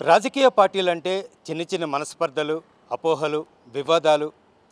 రాజకీయ పార్టీలంటే చిన్న చిన్న మనస్పర్ధలు అపోహలు వివాదాలు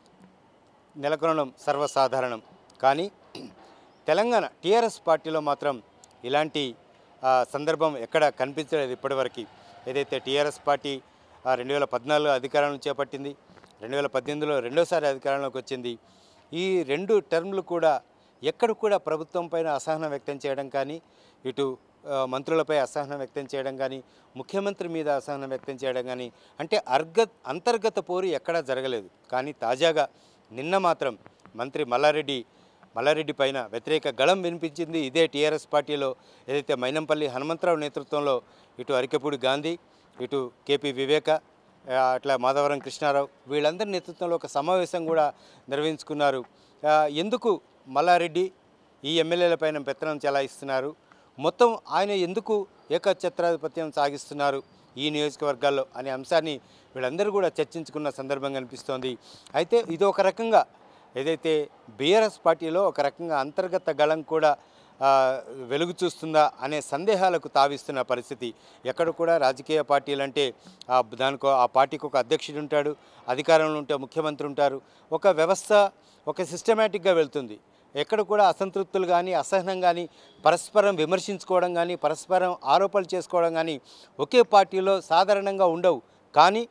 నెలకొనడం సర్వసాధారణం కానీ తెలంగాణ టీఆర్ఎస్ పార్టీలో మాత్రం ఇలాంటి ఆ, సందర్భం ఎక్కడ కనిపించలేదు ఇప్పటివరకు ఏదైతే టీఆర్ఎస్ పార్టీ రెండు వేల పద్నాలుగులో అధికారాన్ని చేపట్టింది రెండు వేల పద్దెనిమిదిలో రెండోసారి అధికారంలోకి వచ్చింది ఈ రెండు టర్మ్లు కూడా ఎక్కడ కూడా ప్రభుత్వం పైన అసహనం వ్యక్తం చేయడం కానీ ఇటు ఆ, మంత్రులపై అసహనం వ్యక్తం చేయడం కానీ ముఖ్యమంత్రి మీద అసహనం వ్యక్తం చేయడం కానీ అంటే అర్గ అంతర్గత పోరు ఎక్కడా జరగలేదు కానీ తాజాగా నిన్న మాత్రం మంత్రి మల్లారెడ్డి మల్లారెడ్డి పైన వ్యతిరేక గళం వినిపించింది ఇదే టీఆర్ఎస్ పార్టీలో ఏదైతే మైనంపల్లి హనుమంతరావు నేతృత్వంలో ఇటు అరికెపూడి గాంధీ ఇటు కేపీ వివేక ఆ, అట్లా మాధవరం కృష్ణారావు వీళ్ళందరి నేతృత్వంలో ఒక సమావేశం కూడా నిర్వహించుకున్నారు ఆ, ఎందుకు మల్లారెడ్డి ఈ ఎమ్మెల్యేల పైన పెత్తనం చెలాయిస్తున్నారు మొత్తం ఆయన ఎందుకు ఏకఛత్రాధిపత్యం సాగిస్తున్నారు ఈ నియోజకవర్గాల్లో అనే అంశాన్ని వీళ్ళందరూ కూడా చర్చించుకున్న సందర్భం కనిపిస్తోంది అయితే ఇది ఒక రకంగా ఏదైతే బీఆర్ఎస్ పార్టీలో ఒక రకంగా అంతర్గత గళం కూడా ఆ, వెలుగు చూస్తుందా అనే సందేహాలకు తావిస్తున్న పరిస్థితి ఎక్కడ కూడా రాజకీయ పార్టీలు అంటే ఆ దానికో ఆ పార్టీకి ఒక అధ్యక్షుడు ఉంటాడు అధికారంలో ఉంటే ముఖ్యమంత్రి ఉంటారు ఒక వ్యవస్థ ఒక సిస్టమేటిక్గా వెళ్తుంది ఎక్కడ కూడా అసంతృప్తులు కానీ అసహనం కానీ పరస్పరం విమర్శించుకోవడం కానీ పరస్పరం ఆరోపణలు చేసుకోవడం కానీ ఒకే పార్టీలో సాధారణంగా ఉండవు కానీ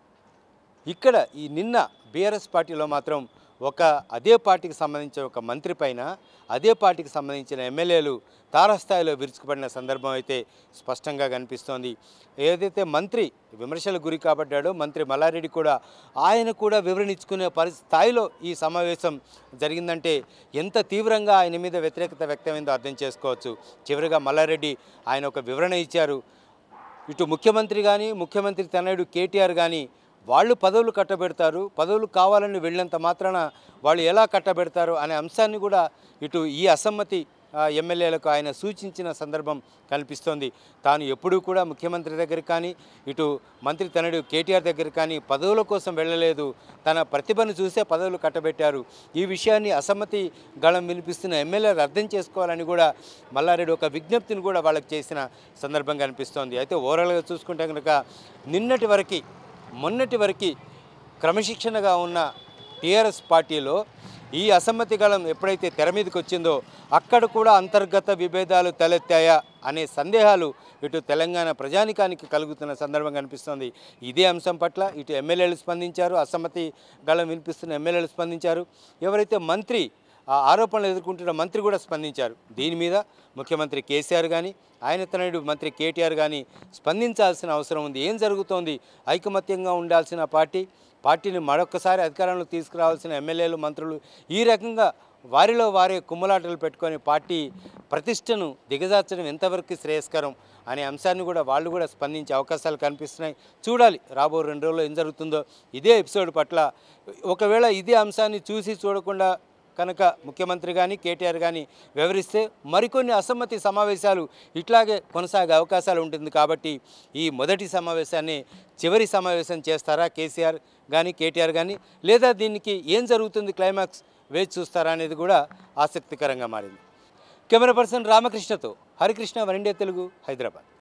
ఇక్కడ ఈ నిన్న బీఆర్ఎస్ పార్టీలో మాత్రం ఒక అదే పార్టీకి సంబంధించిన ఒక మంత్రి పైన అదే పార్టీకి సంబంధించిన ఎమ్మెల్యేలు తారస్థాయిలో విరుచుకుపడిన సందర్భం అయితే స్పష్టంగా కనిపిస్తోంది ఏదైతే మంత్రి విమర్శలకు గురి కాబడ్డాడో మంత్రి మల్లారెడ్డి కూడా ఆయన కూడా వివరణ ఇచ్చుకునే పరి స్థాయిలో ఈ సమావేశం జరిగిందంటే ఎంత తీవ్రంగా ఆయన మీద వ్యతిరేకత వ్యక్తమైందో అర్థం చేసుకోవచ్చు చివరిగా మల్లారెడ్డి ఆయన ఒక వివరణ ఇచ్చారు ఇటు ముఖ్యమంత్రి కానీ ముఖ్యమంత్రి తనయుడు కేటీఆర్ కానీ వాళ్ళు పదవులు కట్టబెడతారు పదవులు కావాలని వెళ్ళినంత మాత్రాన వాళ్ళు ఎలా కట్టబెడతారు అనే అంశాన్ని కూడా ఇటు ఈ అసమ్మతి ఆ, ఎమ్మెల్యేలకు ఆయన సూచించిన సందర్భం కనిపిస్తోంది తాను ఎప్పుడూ కూడా ముఖ్యమంత్రి దగ్గరికి కానీ ఇటు మంత్రి తనడు కేటీఆర్ దగ్గర కానీ పదవుల కోసం వెళ్ళలేదు తన ప్రతిభను చూసే పదవులు కట్టబెట్టారు ఈ విషయాన్ని అసమ్మతి గళం వినిపిస్తున్న ఎమ్మెల్యేలు అర్థం చేసుకోవాలని కూడా మల్లారెడ్డి ఒక విజ్ఞప్తిని కూడా వాళ్ళకి చేసిన సందర్భం కనిపిస్తోంది అయితే ఓవరాల్గా చూసుకుంటే కనుక నిన్నటి వరకు మొన్నటి వరకు క్రమశిక్షణగా ఉన్న టీఆర్ఎస్ పార్టీలో ఈ అసమ్మతి గళం ఎప్పుడైతే తెర మీదకి వచ్చిందో అక్కడ కూడా అంతర్గత విభేదాలు తలెత్తాయా అనే సందేహాలు ఇటు తెలంగాణ ప్రజానికానికి కలుగుతున్న సందర్భం కనిపిస్తోంది ఇదే అంశం పట్ల ఇటు ఎమ్మెల్యేలు స్పందించారు అసమ్మతి గళం వినిపిస్తున్న ఎమ్మెల్యేలు స్పందించారు ఎవరైతే మంత్రి ఆ ఆరోపణలు ఎదుర్కొంటున్న మంత్రి కూడా స్పందించారు దీని మీద ముఖ్యమంత్రి కేసీఆర్ కానీ ఆయన తనయుడు మంత్రి కేటీఆర్ కానీ స్పందించాల్సిన అవసరం ఉంది ఏం జరుగుతోంది ఐకమత్యంగా ఉండాల్సిన పార్టీ పార్టీని మరొకసారి అధికారంలో తీసుకురావాల్సిన ఎమ్మెల్యేలు మంత్రులు ఈ రకంగా వారిలో వారే కుమ్మలాటలు పెట్టుకొని పార్టీ ప్రతిష్టను దిగజార్చడం ఎంతవరకు శ్రేయస్కరం అనే అంశాన్ని కూడా వాళ్ళు కూడా స్పందించే అవకాశాలు కనిపిస్తున్నాయి చూడాలి రాబో రెండు రోజుల్లో ఏం జరుగుతుందో ఇదే ఎపిసోడ్ పట్ల ఒకవేళ ఇదే అంశాన్ని చూసి చూడకుండా కనుక ముఖ్యమంత్రి కానీ కేటీఆర్ కానీ వివరిస్తే మరికొన్ని అసమ్మతి సమావేశాలు ఇట్లాగే కొనసాగే అవకాశాలు ఉంటుంది కాబట్టి ఈ మొదటి సమావేశాన్ని చివరి సమావేశం చేస్తారా కేసీఆర్ కానీ కేటీఆర్ కానీ లేదా దీనికి ఏం జరుగుతుంది క్లైమాక్స్ వేచి చూస్తారా అనేది కూడా ఆసక్తికరంగా మారింది కెమెరా పర్సన్ రామకృష్ణతో హరికృష్ణ వన్ ఇండియా తెలుగు హైదరాబాద్